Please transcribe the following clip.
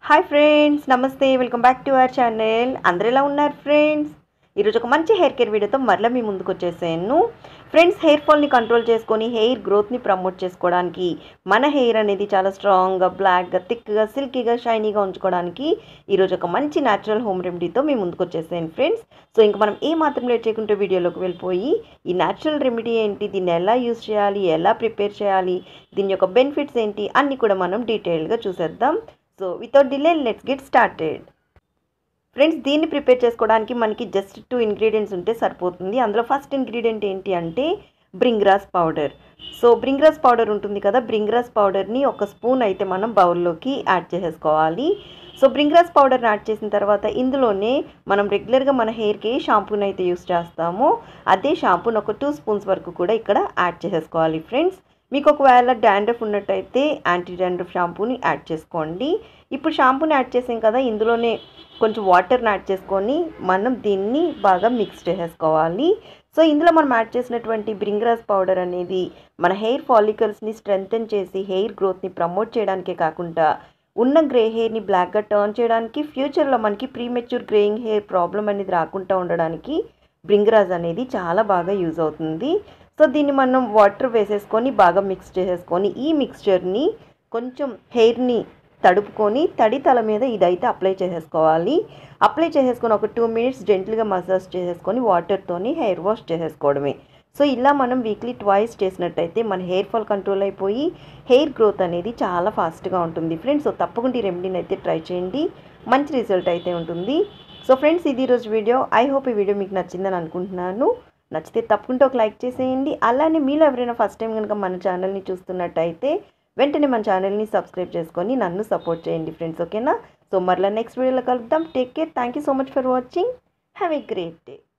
hi friends నమస్తే welcome back to our channel అందరు ఎలా ఉన్నారు ఫ్రెండ్స్ ఈరోజు ఒక మంచి హెయిర్ కేర్ వీడియోతో మరలా మీ ముందుకు వచ్చేసాను ఫ్రెండ్స్ హెయిర్ ఫాల్ని కంట్రోల్ చేసుకొని హెయిర్ గ్రోత్ని ప్రమోట్ చేసుకోవడానికి మన హెయిర్ అనేది చాలా స్ట్రాంగ్గా బ్లాక్గా థిక్గా సిల్కీగా షైనీగా ఉంచుకోవడానికి ఈరోజు ఒక మంచి న్యాచురల్ హోమ్ రెమెడీతో మీ ముందుకు వచ్చేసాను ఫ్రెండ్స్ సో ఇంకా మనం ఏ మాత్రం లేట్ చేయకుంటే వీడియోలోకి వెళ్ళిపోయి ఈ న్యాచురల్ రెమెడీ ఏంటి దీన్ని ఎలా యూస్ చేయాలి ఎలా ప్రిపేర్ చేయాలి దీని యొక్క బెనిఫిట్స్ ఏంటి అన్నీ కూడా మనం డీటెయిల్గా చూసేద్దాం so without delay let's get started friends దీన్ని ప్రిపేర్ చేసుకోవడానికి మనకి జస్ట్ టూ ఇంగ్రీడియంట్స్ ఉంటే సరిపోతుంది అందులో ఫస్ట్ ఇంగ్రీడియంట్ ఏంటి అంటే bhringraj powder so bhringraj powder ఉంటుంది కదా బ్రింగ్రాస్ పౌడర్ని ఒక స్పూన్ అయితే మనం బౌల్లోకి యాడ్ చేసేసుకోవాలి సో బ్రింగ్రాస్ పౌడర్ని యాడ్ చేసిన తర్వాత ఇందులోనే మనం రెగ్యులర్గా మన హెయిర్కి షాంపూని అయితే యూస్ చేస్తామో అదే షాంపూని ఒక టూ స్పూన్స్ వరకు కూడా ఇక్కడ యాడ్ చేసేసుకోవాలి ఫ్రెండ్స్ మీకు ఒకవేళ డాండ్రఫ్ ఉన్నట్టయితే యాంటీ డాండ్రఫ్ షాంపూని యాడ్ చేసుకోండి ఇప్పుడు షాంపూని యాడ్ చేసాం కదా ఇందులోనే కొంచెం వాటర్ని యాడ్ చేసుకొని మనం దీన్ని బాగా మిక్స్ చేసేసుకోవాలి సో ఇందులో మనం యాడ్ చేసినటువంటి బ్రింగ్రాస్ పౌడర్ అనేది మన హెయిర్ ఫాలికల్స్ని స్ట్రెంగ్తెన్ చేసి హెయిర్ గ్రోత్ని ప్రమోట్ చేయడానికే కాకుండా ఉన్న గ్రే హెయిర్ని బ్లాక్గా టర్న్ చేయడానికి ఫ్యూచర్లో మనకి ప్రీమెచ్యూర్ గ్రేయింగ్ హెయిర్ ప్రాబ్లం అనేది రాకుండా ఉండడానికి బ్రింగ్రాజ్ అనేది చాలా బాగా యూజ్ అవుతుంది సో దీన్ని మనం వాటర్ వేసేసుకొని బాగా మిక్స్ చేసేసుకొని ఈ మిక్స్చర్ని కొంచెం హెయిర్ని తడుపుకొని తడి తల మీద ఇదైతే అప్లై చేసేసుకోవాలి అప్లై చేసేసుకొని ఒక టూ మినిట్స్ జెంట్లుగా మసాజ్ చేసేసుకొని వాటర్తోని హెయిర్ వాష్ చేసేసుకోవడమే సో ఇలా మనం వీక్లీ ట్వైస్ చేసినట్టయితే మన హెయిర్ ఫాల్ కంట్రోల్ అయిపోయి హెయిర్ గ్రోత్ అనేది చాలా ఫాస్ట్గా ఉంటుంది ఫ్రెండ్స్ సో తప్పకుండా ఈ రెమెడీని అయితే ట్రై చేయండి మంచి రిజల్ట్ అయితే ఉంటుంది సో ఫ్రెండ్స్ ఇది ఈరోజు వీడియో ఐ హోప్ ఈ వీడియో మీకు నచ్చిందని అనుకుంటున్నాను నచ్చితే తప్పకుండా ఒక లైక్ చేసేయండి అలానే మీలో ఎవరైనా ఫస్ట్ టైం కనుక మన ఛానల్ని చూస్తున్నట్టయితే వెంటనే మన ఛానల్ని సబ్స్క్రైబ్ చేసుకొని నన్ను సపోర్ట్ చేయండి ఫ్రెండ్స్ ఓకేనా సో మరలా నెక్స్ట్ వీడియోలో కలుద్దాం take care thank you so much for watching have a great day